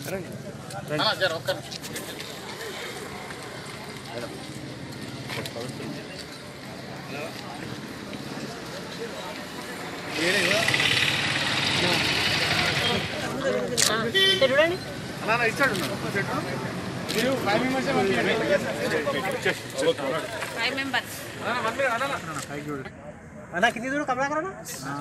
five members అన్నా కింది చూడు కమలాకర్ అన్న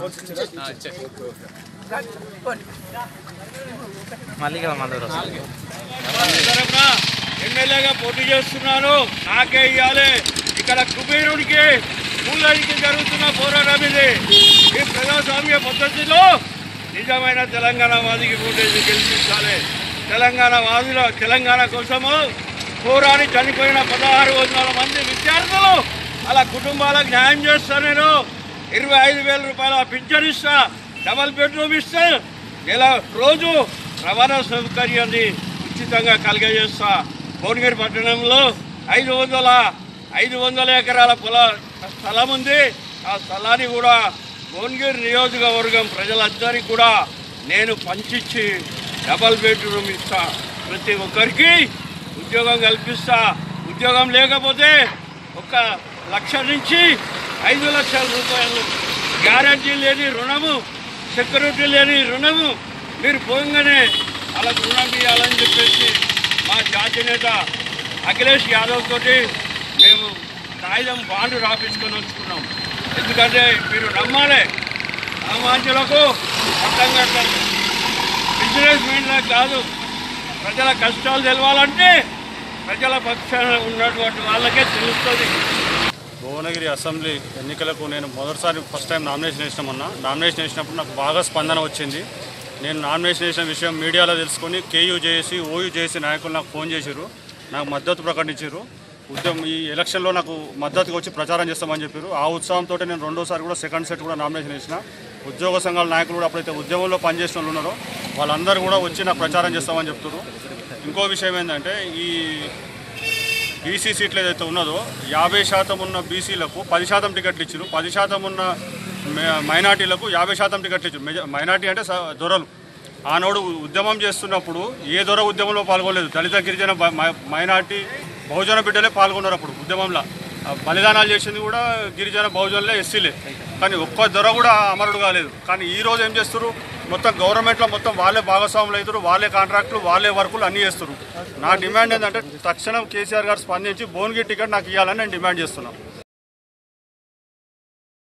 మళ్ళీ కదా మన దగ్గర తరఫున ఎమ్మెల్యేగా పోటీ చేస్తున్నాను నాకే ఇవ్వాలి ఇక్కడ కుబేరుడికి కూలరికి జరుగుతున్న పోరాటం ఇది ఈ ప్రజాస్వామ్య పద్ధతిలో నిజమైన తెలంగాణ వాదికి ఓటేసి గెలిపించాలి తెలంగాణ వాదుల తెలంగాణ కోసము పోరాడి చనిపోయిన పదహారు వందల మంది విద్యార్థులు అలా కుటుంబాలకు న్యాయం చేస్తా నేను ఇరవై ఐదు వేల రూపాయల పింఛన్ ఇస్తా డబల్ బెడ్రూమ్ ఇస్తా నెల రోజు రవాణా సౌకర్యాన్ని ఉచితంగా కలగజేస్తా భువనగిరి పట్టణంలో ఐదు వందల ఐదు వందల ఎకరాల పొల స్థలం ఉంది ఆ స్థలాన్ని కూడా భువనగిరి నియోజకవర్గం ప్రజలందరికీ కూడా నేను పంచిచ్చి డబల్ బెడ్రూమ్ ఇస్తా ప్రతి ఒక్కరికి ఉద్యోగం కల్పిస్తా ఉద్యోగం లేకపోతే ఒక లక్ష నుంచి ఐదు లక్షల రూపాయలు గ్యారంటీ లేని రుణము సెక్యూరిటీ లేని రుణము మీరు పోగానే వాళ్ళకు రుణం ఇవ్వాలని చెప్పేసి మా జాతీయ నేత అఖిలేష్ యాదవ్ తోటి మేము కాగితం బాండ్ రాపించుకొని వచ్చుకున్నాం ఎందుకంటే మీరు నమ్మాలి సామాన్యులకు అర్థం కట్టాలి బిజినెస్ మ్యాన్లకు కాదు ప్రజల కష్టాలు తెలవాలంటే ప్రజల పక్షాన ఉన్నటువంటి వాళ్ళకే తెలుస్తుంది భువనగిరి అసెంబ్లీ ఎన్నికలకు నేను మొదటిసారి ఫస్ట్ టైం నామినేషన్ వేసినామన్నా నామినేషన్ వేసినప్పుడు నాకు బాగా స్పందన వచ్చింది నేను నామినేషన్ వేసిన విషయం మీడియాలో తెలుసుకొని కేయూ చేసి ఓయూ చేసి నాయకులు నాకు ఫోన్ చేశారు నాకు మద్దతు ప్రకటించారు ఉద్యమం ఈ ఎలక్షన్లో నాకు మద్దతుగా వచ్చి ప్రచారం చేస్తామని చెప్పారు ఆ ఉత్సాహంతో నేను రెండోసారి కూడా సెకండ్ సెట్ కూడా నామినేషన్ వేసిన ఉద్యోగ సంఘాల నాయకులు కూడా అప్పుడైతే ఉద్యమంలో పనిచేసిన వాళ్ళు ఉన్నారో వాళ్ళందరూ కూడా వచ్చి నాకు ప్రచారం చేస్తామని చెప్తున్నారు ఇంకో విషయం ఏంటంటే ఈ బీసీ సీట్లు ఏదైతే ఉన్నదో యాభై శాతం ఉన్న బీసీలకు పది శాతం టికెట్లు ఇచ్చారు పది శాతం ఉన్న మ- మైనార్టీలకు యాభై శాతం టికెట్లు ఇచ్చారు మెజ- మైనార్టీ అంటే స- దొరలు ఆనాడు ఉద్యమం చేస్తున్నప్పుడు ఏ దొర ఉద్యమంలో పాల్గొనలేదు దళిత గిరిజన బ- మై- మైనార్టీ బహుజన బిడ్డలే పాల్గొన్నారు అప్పుడు ఉద్యమంలో ఆ బలిదానాలు చేసింది కూడా గిరిజన బహుజనులే ఎస్సీలే కానీ ఒక్క దొర కూడా అమరుడు కాలేదు కానీ ఈ రోజు ఏం చేస్తారు మొత్తం గవర్నమెంట్లో మొత్తం వాళ్ళే భాగస్వాములు అవుతారు వాళ్ళే కాంట్రాక్టులు వాళ్ళే వర్కులు అన్నీ చేస్తారు నా డిమాండ్ ఏంటంటే తక్షణం కేసీఆర్ గారు స్పందించి భువనగిరి టికెట్ నాకు ఇవ్వాలని నేను డిమాండ్ చేస్తున్నాను